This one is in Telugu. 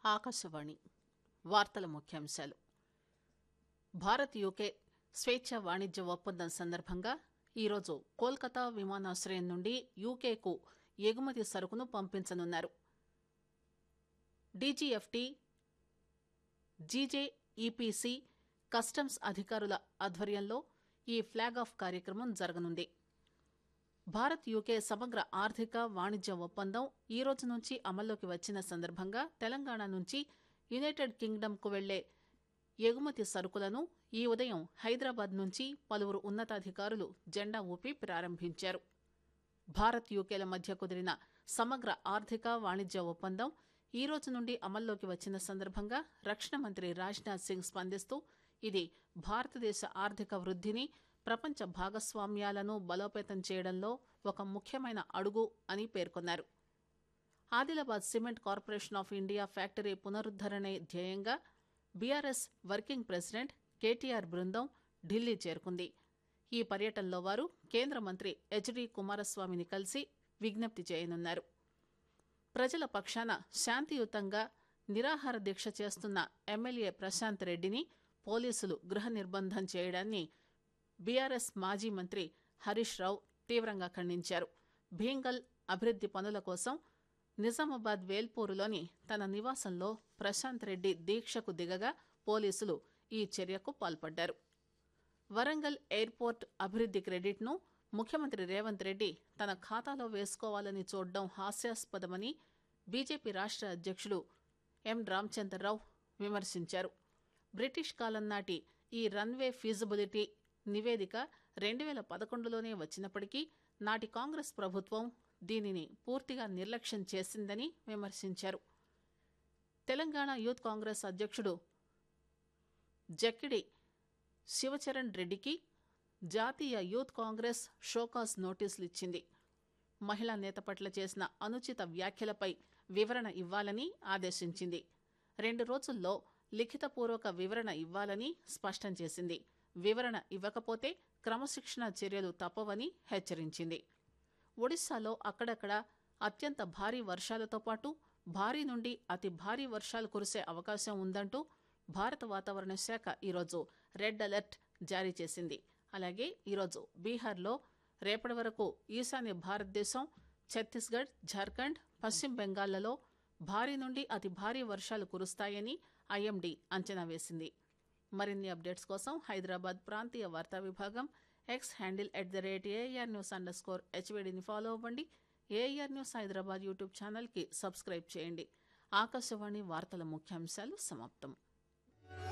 ఆకాశవాణి వార్తల ముఖ్యాంశాలు భారత్ యూకే స్వేచ్ఛ వాణిజ్య ఒప్పందం సందర్భంగా ఈరోజు కోల్కతా విమానాశ్రయం నుండి యూకేకు ఎగుమతి సరుకును పంపించనున్నారు డీజీఎఫ్టీ జీజేఈపీసీ కస్టమ్స్ అధికారుల ఆధ్వర్యంలో ఈ ఫ్లాగ్ ఆఫ్ కార్యక్రమం జరగనుంది భారత్ యూకే సమగ్ర ఆర్థిక వాణిజ్య ఒప్పందం ఈ రోజు నుంచి అమల్లోకి వచ్చిన సందర్భంగా తెలంగాణ నుంచి యునైటెడ్ కింగ్డమ్ కు వెళ్లే ఎగుమతి సరుకులను ఈ ఉదయం హైదరాబాద్ నుంచి పలువురు ఉన్నతాధికారులు జెండా ఊపి ప్రారంభించారు భారత్ యూకేల మధ్య కుదిరిన సమగ్ర ఆర్థిక వాణిజ్య ఒప్పందం ఈ రోజు నుండి అమల్లోకి వచ్చిన సందర్భంగా రక్షణ మంత్రి రాజ్నాథ్ సింగ్ స్పందిస్తూ ఇది భారతదేశ ఆర్థిక వృద్ధిని ప్రపంచ భాగస్వామ్యాలను బలోపేతం చేయడంలో ఒక ముఖ్యమైన అడుగు అని పేర్కొన్నారు Adilabad cement corporation of India factory పునరుద్దరణే ధ్యేయంగా బీఆర్ఎస్ వర్కింగ్ ప్రెసిడెంట్ కేటీఆర్ బృందం ఢిల్లీ చేరుకుంది ఈ పర్యటనలో వారు కేంద్ర మంత్రి హెచ్డి కుమారస్వామిని కలిసి విజ్ఞప్తి చేయనున్నారు ప్రజల పక్షాన శాంతియుతంగా నిరాహార దీక్ష చేస్తున్న ఎమ్మెల్యే ప్రశాంత్ రెడ్డిని పోలీసులు గృహ నిర్బంధం చేయడాన్ని బీఆర్ఎస్ మాజీ మంత్రి హరీష్ రావు తీవ్రంగా ఖండించారు భీంగల్ అభివృద్ది పనుల కోసం నిజామాబాద్ వేల్పూరులోని తన నివాసంలో ప్రశాంత్ రెడ్డి దీక్షకు దిగగా పోలీసులు ఈ చర్యకు పాల్పడ్డారు వరంగల్ ఎయిర్పోర్ట్ అభివృద్ది క్రెడిట్ను ముఖ్యమంత్రి రేవంత్ రెడ్డి తన ఖాతాలో వేసుకోవాలని చూడడం హాస్యాస్పదమని బీజేపీ రాష్ట్ర అధ్యక్షుడు ఎం రామచంద్రరావు విమర్శించారు బ్రిటిష్ కాలం నాటి ఈ రన్వే ఫీజిబిలిటీ నివేదిక రెండు వేల పదకొండులోనే వచ్చినప్పటికీ నాటి కాంగ్రెస్ ప్రభుత్వం దీనిని పూర్తిగా నిర్లక్ష్యం చేసిందని విమర్శించారు తెలంగాణ యూత్ కాంగ్రెస్ అధ్యక్షుడు జక్కిడి శివచరణ్ రెడ్డికి జాతీయ యూత్ కాంగ్రెస్ షోకాస్ నోటీసులు ఇచ్చింది మహిళా నేత పట్ల చేసిన అనుచిత వ్యాఖ్యలపై వివరణ ఇవ్వాలని ఆదేశించింది రెండు రోజుల్లో లిఖితపూర్వక వివరణ ఇవ్వాలని స్పష్టం చేసింది వివరణ ఇవ్వకపోతే క్రమశిక్షణ చర్యలు తప్పవని హెచ్చరించింది ఒడిశాలో అక్కడక్కడ అత్యంత భారీ వర్షాలతో పాటు భారీ నుండి అతి భారీ వర్షాలు కురిసే అవకాశం ఉందంటూ భారత వాతావరణ శాఖ ఈరోజు రెడ్ అలర్ట్ జారీ చేసింది అలాగే ఈరోజు బీహార్లో రేపటి వరకు ఈశాన్య భారతదేశం ఛత్తీస్గఢ్ జార్ఖండ్ పశ్చిమ బెంగాల్లో భారీ నుండి అతి భారీ వర్షాలు కురుస్తాయని ఐఎండీ అంచనా వేసింది మరిన్ని అప్డేట్స్ కోసం హైదరాబాద్ ప్రాంతీయ వార్తా విభాగం X handle at the rate AR news underscore హెచ్వేడిని ఫాలో అవ్వండి ఏఆర్ న్యూస్ హైదరాబాద్ యూట్యూబ్ ఛానల్కి సబ్స్క్రైబ్ చేయండి ఆకాశవాణి వార్తల ముఖ్యాంశాలు సమాప్తం